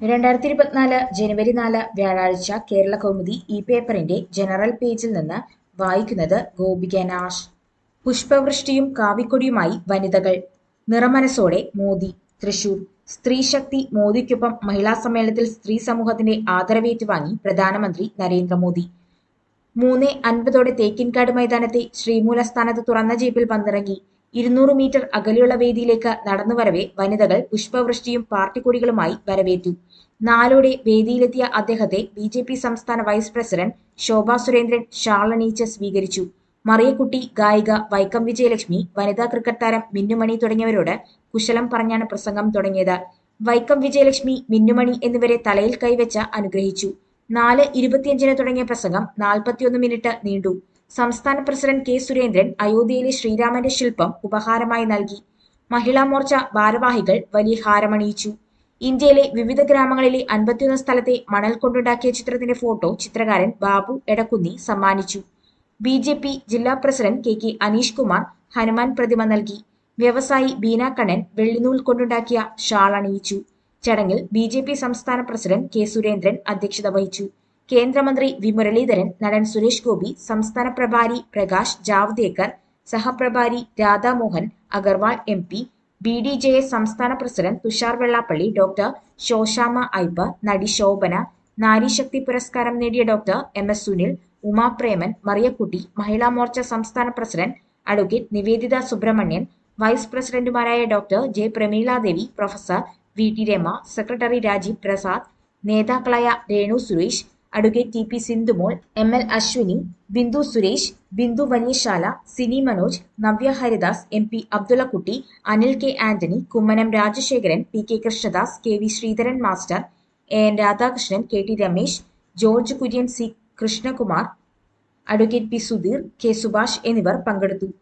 രണ്ടായിരത്തി ഇരുപത്തിനാല് ജനുവരി നാല് വ്യാഴാഴ്ച കേരള കൗമുദി ഈ പേപ്പറിന്റെ ജനറൽ പേജിൽ നിന്ന് വായിക്കുന്നത് ഗോപിക നാഷ് പുഷ്പവൃഷ്ടിയും കാവിക്കൊടിയുമായി വനിതകൾ നിറമനസോടെ മോദി തൃശൂർ സ്ത്രീശക്തി മോദിക്കൊപ്പം മഹിളാ സമ്മേളനത്തിൽ സ്ത്രീ സമൂഹത്തിന്റെ ആദരവേറ്റുവാങ്ങി പ്രധാനമന്ത്രി നരേന്ദ്രമോദി മൂന്ന് അൻപതോടെ തേക്കിൻകാട് മൈതാനത്തെ ശ്രീമൂലസ്ഥാനത്ത് തുറന്ന ജീപ്പിൽ വന്നിറങ്ങി ഇരുന്നൂറ് മീറ്റർ അകലെയുള്ള വേദിയിലേക്ക് നടന്നുവരവെ വനിതകൾ പുഷ്പവൃഷ്ടിയും പാർട്ടിക്കൊടികളുമായി വരവേറ്റു നാലോടെ വേദിയിലെത്തിയ അദ്ദേഹത്തെ ബി ജെ പി സംസ്ഥാന വൈസ് പ്രസിഡന്റ് ശോഭാ സുരേന്ദ്രൻ ഷാളണീച്ച് സ്വീകരിച്ചു മറിയക്കുട്ടി ഗായിക വൈക്കം വിജയലക്ഷ്മി വനിതാ ക്രിക്കറ്റ് താരം മിന്നുമണി തുടങ്ങിയവരോട് കുശലം പറഞ്ഞാണ് പ്രസംഗം തുടങ്ങിയത് വൈക്കം വിജയലക്ഷ്മി മിന്നുമണി എന്നിവരെ തലയിൽ കൈവച്ച് അനുഗ്രഹിച്ചു നാല് ഇരുപത്തിയഞ്ചിന് തുടങ്ങിയ പ്രസംഗം നാൽപ്പത്തിയൊന്ന് മിനിറ്റ് നീണ്ടു സംസ്ഥാന പ്രസിഡന്റ് കെ സുരേന്ദ്രൻ അയോധ്യയിലെ ശ്രീരാമന്റെ ശില്പം ഉപഹാരമായി നൽകി മഹിളാ മോർച്ച ഭാരവാഹികൾ വലിയ ഹാരമണിയിച്ചു ഇന്ത്യയിലെ വിവിധ ഗ്രാമങ്ങളിലെ അൻപത്തിയൊന്ന് സ്ഥലത്തെ മണൽ കൊണ്ടുണ്ടാക്കിയ ചിത്രത്തിന്റെ ഫോട്ടോ ചിത്രകാരൻ ബാബു എടക്കുന്നി സമ്മാനിച്ചു ബി ജെ പി ജില്ലാ president K K Aneesh Kumar Hanuman പ്രതിമ നൽകി വ്യവസായി ബീന കണ്ണൻ വെള്ളിനൂൽ കൊണ്ടുണ്ടാക്കിയ ഷാൾ അണിയിച്ചു ചടങ്ങിൽ ബി ജെ പി സംസ്ഥാന പ്രസിഡന്റ് കെ സുരേന്ദ്രൻ അധ്യക്ഷത വഹിച്ചു കേന്ദ്രമന്ത്രി വി മുരളീധരൻ നടൻ സുരേഷ് ഗോപി സംസ്ഥാന പ്രഭാരി പ്രകാശ് ജാവ്ദേക്കർ സഹപ്രഭാരി Radhamohan Agarwal M P B D J S സംസ്ഥാന പ്രസിഡന്റ് തുഷാർ വെള്ളാപ്പള്ളി ഡോക്ടർ ശോശാമ ഐബ് നടി ശോഭന നാരീശക്തി പുരസ്കാരം നേടിയ doctor M S Sunil Uma Preman Mariyakutty Mahila Morcha സംസ്ഥാന president advocate Niveditha Subramanian vice പ്രസിഡന്റുമാരായ doctor J Prameeladevi professor V T Rama secretary Rajeev Prasad നേതാക്കളായ Renu Suresh advocate T P Sindhumol M L Ashwini Bindu Suresh Bindu Vanyashala Sini Manoj Navya Haridas M P Abdullakutty Anil K Antony Kummanam Rajasekharan P K Krishnadas K V Sreedharan master A N Radhakrishnan K T Ramesh George Kurian C Krishnakumar advocate P Sudheer K Subhash എന്നിവർ പങ്കെടുത്തു